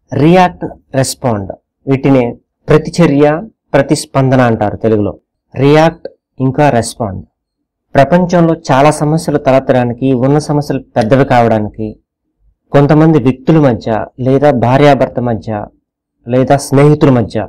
react respond వీటిని ప్రతిచర్య ప్రతిస్పందన అంటారు తెలుగులో రియాక్ట్ ఇంకా రెస్పాండ్ ప్రపంచంలో చాలా సమస్యలు తలెత్తడానికి ఉన్న సమస్యలు పెద్దవి కావడానికి కొంతమంది వ్యక్తుల మధ్య లేదా భార్యాభర్త మధ్య లేదా స్నేహితుల మధ్య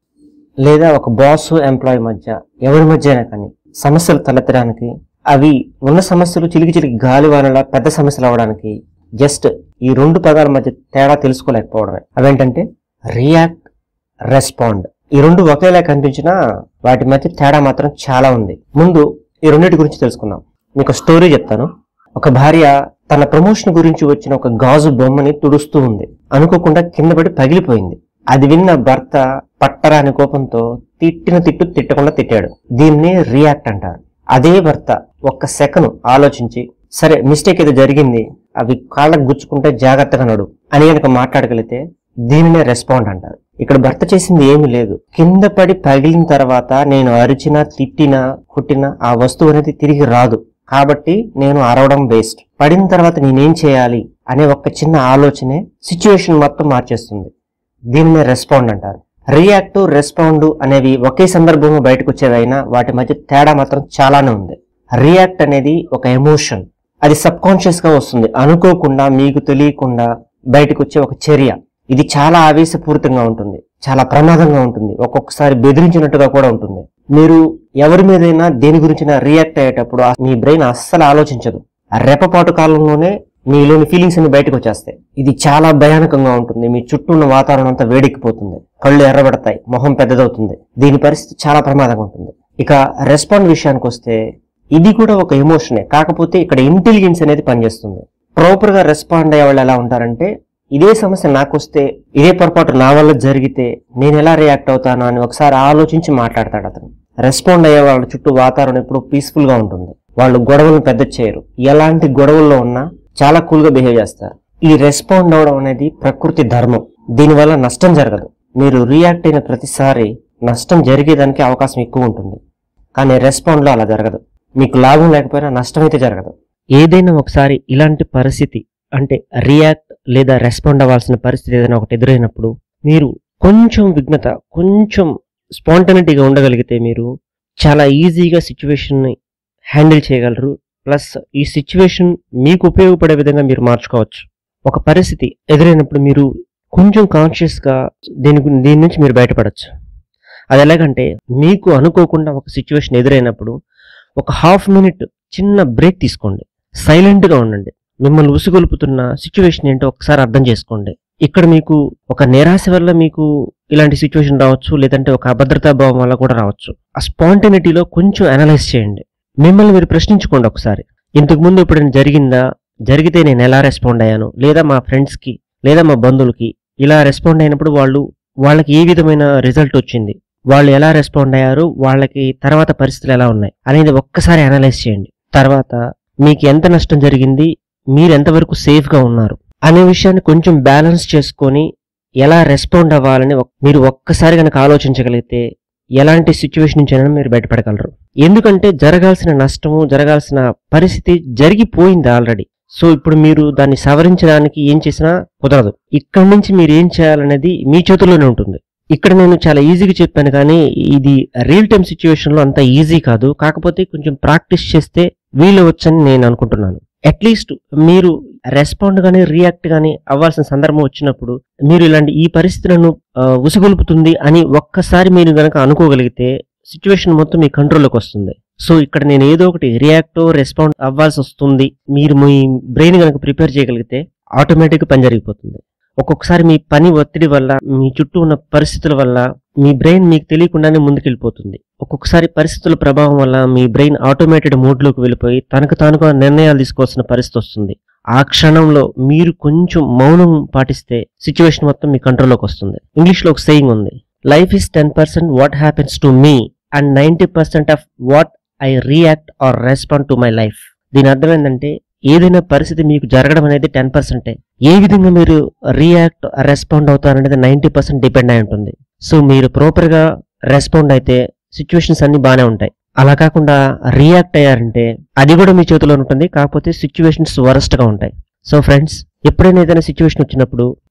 లేదా ఒక బాస్ ఎంప్లాయీ మధ్య ఎవరి మధ్య అయినా కానీ సమస్యలు తలెత్తడానికి అవి ఉన్న సమస్యలు చిలికి చిలికి గాలి వానలా పెద్ద సమస్యలు అవడానికి జస్ట్ ఈ రెండు పదాల మధ్య తేడా తెలుసుకోలేకపోవడమే అవేంటంటే రియాక్ట్ రెస్పాండ్ ఈ రెండు ఒకేలా కనిపించినా వాటి మధ్య తేడా మాత్రం చాలా ఉంది ముందు ఈ రెండింటి గురించి తెలుసుకుందాం మీకు స్టోరీ చెప్తాను ఒక భార్య తన ప్రమోషన్ గురించి వచ్చిన ఒక గాజు బొమ్మని తుడుస్తూ ఉంది అనుకోకుండా కింద పడి పగిలిపోయింది అది విన్న భర్త పట్టరాని కోపంతో తిట్టిన తిట్టు తిట్టకుండా తిట్టాడు దీన్ని రియాక్ట్ అంటారు అదే భర్త ఒక్క సెకను ఆలోచించి సరే మిస్టేక్ ఏదో జరిగింది అవి కాళ్ళకు గుచ్చుకుంటే జాగ్రత్తగా నడు అని కనుక మాట్లాడగలిగితే దీనినే రెస్పాండ్ అంటారు ఇక్కడ భర్త చేసింది ఏమీ లేదు కింద పడి పగిలిన తర్వాత నేను అరిచినా తిట్టినా కొట్టినా ఆ వస్తువు అనేది తిరిగి రాదు కాబట్టి నేను అరవడం వేస్ట్ పడిన తర్వాత నేనేం చేయాలి అనే ఒక చిన్న ఆలోచనే సిచ్యువేషన్ మొత్తం మార్చేస్తుంది దీనినే రెస్పాండ్ అంటారు రియాక్ట్ రెస్పాండ్ అనేవి ఒకే సందర్భంలో బయటకు వచ్చేవైనా వాటి మధ్య తేడా మాత్రం చాలానే ఉంది రియాక్ట్ అనేది ఒక ఎమోషన్ అది సబ్ కాన్షియస్ గా వస్తుంది అనుకోకుండా మీకు తెలియకుండా బయటకు వచ్చే ఒక చర్య ఇది చాలా ఆవేశపూరితంగా ఉంటుంది చాలా ప్రమాదంగా ఉంటుంది ఒక్కొక్కసారి బెదిరించినట్టుగా కూడా ఉంటుంది మీరు ఎవరి మీదైనా దేని గురించి రియాక్ట్ అయ్యేటప్పుడు ఆ- మీ బ్రెయిన్ అస్సలు ఆలోచించదు ఆ రెప్పపాటు కాలంలోనే మీలోని ఫీలింగ్స్ అన్ని బయటకు వచ్చేస్తాయి ఇది చాలా భయానకంగా ఉంటుంది మీ చుట్టూ ఉన్న వాతావరణం అంతా వేడెక్కిపోతుంది కళ్ళు ఎర్రబడతాయి మొహం పెద్దదవుతుంది దీని పరిస్థితి చాలా ప్రమాదంగా ఉంటుంది ఇక రెస్పాండ్ విషయానికి వస్తే ఇది కూడా ఒక ఎమోషనే కాకపోతే ఇక్కడ ఇంటెలిజెన్స్ అనేది పనిచేస్తుంది ప్రాపర్ గా రెస్పాండ్ అయ్యే వాళ్ళు ఎలా ఉంటారంటే ఇదే సమస్య నాకు వస్తే ఇదే పొరపాటు నా వల్ల జరిగితే నేను ఎలా రియాక్ట్ అవుతాను అని ఒకసారి ఆలోచించి మాట్లాడతాడు అతను రెస్పాండ్ అయ్యే వాళ్ళ చుట్టూ వాతావరణం ఎప్పుడు పీస్ఫుల్ గా ఉంటుంది వాళ్ళు గొడవలను పెద్ద చేయరు ఎలాంటి గొడవల్లో ఉన్నా చాలా కూల్ గా బిహేవ్ చేస్తారు ఈ రెస్పాండ్ అవడం అనేది ప్రకృతి ధర్మం దీనివల్ల నష్టం జరగదు మీరు రియాక్ట్ అయిన ప్రతిసారి నష్టం జరిగేదానికి అవకాశం ఎక్కువ ఉంటుంది కానీ రెస్పాండ్ లో అలా జరగదు మీకు లాభం లేకపోయినా నష్టం అయితే జరగదు ఏదైనా ఒకసారి ఇలాంటి పరిస్థితి అంటే రియాక్ట్ లేదా రెస్పాండ్ అవ్వాల్సిన పరిస్థితి ఏదైనా ఒకటి ఎదురైనప్పుడు మీరు కొంచెం విఘ్నత కొంచెం స్పాంటనిటీగా ఉండగలిగితే మీరు చాలా ఈజీగా సిచ్యువేషన్ని హ్యాండిల్ చేయగలరు ప్లస్ ఈ సిచ్యువేషన్ మీకు ఉపయోగపడే విధంగా మీరు మార్చుకోవచ్చు ఒక పరిస్థితి ఎదురైనప్పుడు మీరు కొంచెం కాన్షియస్గా దీని గు- దీని నుంచి మీరు బయటపడచ్చు అది ఎలాగంటే మీకు అనుకోకుండా ఒక సిచ్యువేషన్ ఎదురైనప్పుడు ఒక హాఫ్ మినిట్ చిన్న బ్రేక్ తీసుకోండి సైలెంట్గా ఉండండి మిమ్మల్ని ఉసుగొలుపుతున్న సిచ్యువేషన్ ఏంటో ఒకసారి అర్థం చేసుకోండి ఇక్కడ మీకు ఒక నిరాశ వల్ల మీకు ఇలాంటి సిచ్యువేషన్ రావచ్చు లేదంటే ఒక అభద్రతా భావం వల్ల కూడా రావచ్చు ఆ స్పాంటనిటీలో కొంచెం అనలైజ్ చేయండి మిమ్మల్ని మీరు ప్రశ్నించుకోండి ఒకసారి ఇంతకు ముందు ఎప్పుడైనా జరిగిందా జరిగితే నేను ఎలా రెస్పాండ్ అయ్యాను లేదా మా ఫ్రెండ్స్కి లేదా మా బంధువులకి ఇలా రెస్పాండ్ అయినప్పుడు వాళ్ళు వాళ్ళకి ఏ విధమైన రిజల్ట్ వచ్చింది వాళ్ళు ఎలా రెస్పాండ్ అయ్యారు వాళ్ళకి తర్వాత పరిస్థితులు ఎలా ఉన్నాయి అనేది ఒక్కసారి అనలైజ్ చేయండి తర్వాత మీకు ఎంత నష్టం జరిగింది మీరు ఎంతవరకు సేఫ్ గా ఉన్నారు అనే విషయాన్ని కొంచెం బ్యాలెన్స్ చేసుకొని ఎలా రెస్పాండ్ అవ్వాలని ఒక్- మీరు ఒక్కసారి కనుక ఆలోచించగలిగితే ఎలాంటి సిచ్యువేషన్ నుంచి అయినా మీరు బయటపడగలరు ఎందుకంటే జరగాల్సిన నష్టము జరగాల్సిన పరిస్థితి జరిగిపోయింది ఆల్రెడీ సో ఇప్పుడు మీరు దాన్ని సవరించడానికి ఏం చేసినా కుదరదు ఇక్కడి నుంచి మీరు ఏం చేయాలనేది మీ చేతుల్లోనే ఉంటుంది ఇక్కడ నేను చాలా ఈజీగా చెప్పాను కానీ ఇది రియల్ టైం సిచ్యువేషన్ లో అంత ఈజీ కాదు కాకపోతే కొంచెం ప్రాక్టీస్ చేస్తే వీలవచ్చని నేను అనుకుంటున్నాను అట్లీస్ట్ మీరు రెస్పాండ్ గానీ రియాక్ట్ గానీ అవ్వాల్సిన సందర్భం వచ్చినప్పుడు మీరు ఇలాంటి ఈ పరిస్థితులను ఆ, ఉసుగొలుపుతుంది అని ఒక్కసారి మీరు గనక అనుకోగలిగితే సిచ్యువేషన్ మొత్తం మీ కంట్రోల్లోకి వస్తుంది సో ఇక్కడ నేను ఏదో ఒకటి రియాక్ట్ రెస్పాండ్ అవ్వాల్సి వస్తుంది మీరు మీ బ్రెయిన్ గనక ప్రిపేర్ చేయగలిగితే ఆటోమేటిక్ పని జరిగిపోతుంది ఒక్కొక్కసారి మీ పని ఒత్తిడి వల్ల మీ చుట్టూ ఉన్న పరిస్థితుల వల్ల మీ బ్రెయిన్ మీకు తెలియకుండానే ముందుకెళ్ళిపోతుంది ఒక్కొక్కసారి పరిస్థితుల ప్రభావం వల్ల మీ బ్రెయిన్ ఆటోమేటెడ్ మోడ్లోకి వెళ్ళిపోయి తనకు తానుగా నిర్ణయాలు తీసుకోవాల్సిన పరిస్థితి వస్తుంది ఆ క్షణంలో మీరు కొంచెం మౌనం పాటిస్తే సిచ్యువేషన్ మొత్తం మీ కంట్రోల్లోకి వస్తుంది ఇంగ్లీష్ లో ఒక సేయింగ్ ఉంది life is ten percent what happens to me and ninety percent of what I react or respond to my life దీని అర్థం ఏంటంటే ఏదైనా పరిస్థితి మీకు జరగడం అనేది టెన్ పర్సెంటే ఏ విధంగా మీరు రియాక్ట్ రెస్పాండ్ అవుతారనేది నైన్టీ పర్సెంట్ డిపెండ్ అయి ఉంటుంది సో మీరు ప్రాపర్ గా రెస్పాండ్ అయితే సిచ్యువేషన్స్ అన్ని బాగానే ఉంటాయి అలా కాకుండా రియాక్ట్ అయ్యారంటే అది కూడా మీ చేతిలో ఉంటుంది కాకపోతే సిచ్యువేషన్స్ వరస్ట్ గా ఉంటాయి సో ఫ్రెండ్స్ ఎప్పుడైనా ఏదైనా సిచ్యువేషన్ వచ్చినప్పుడు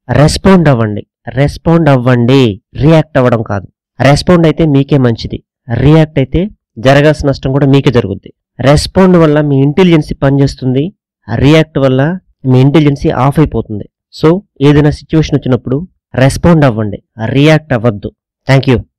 రెస్పాండ్ అవ్వండి రెస్పాండ్ అవ్వండి రియాక్ట్ అవ్వడం కాదు రెస్పాండ్ అయితే మీకే మంచిది రియాక్ట్ అయితే జరగాల్సిన నష్టం కూడా మీకే జరుగుద్ది రెస్పాండ్ వల్ల మీ ఇంటెలిజెన్సీ పనిచేస్తుంది రియాక్ట్ వల్ల మీ ఇంటెలిజెన్సీ ఆఫ్ అయిపోతుంది సో ఏదైనా సిచ్యువేషన్ వచ్చినప్పుడు రెస్పాండ్ అవ్వండి రియాక్ట్ అవ్వద్దు థ్యాంక్ యూ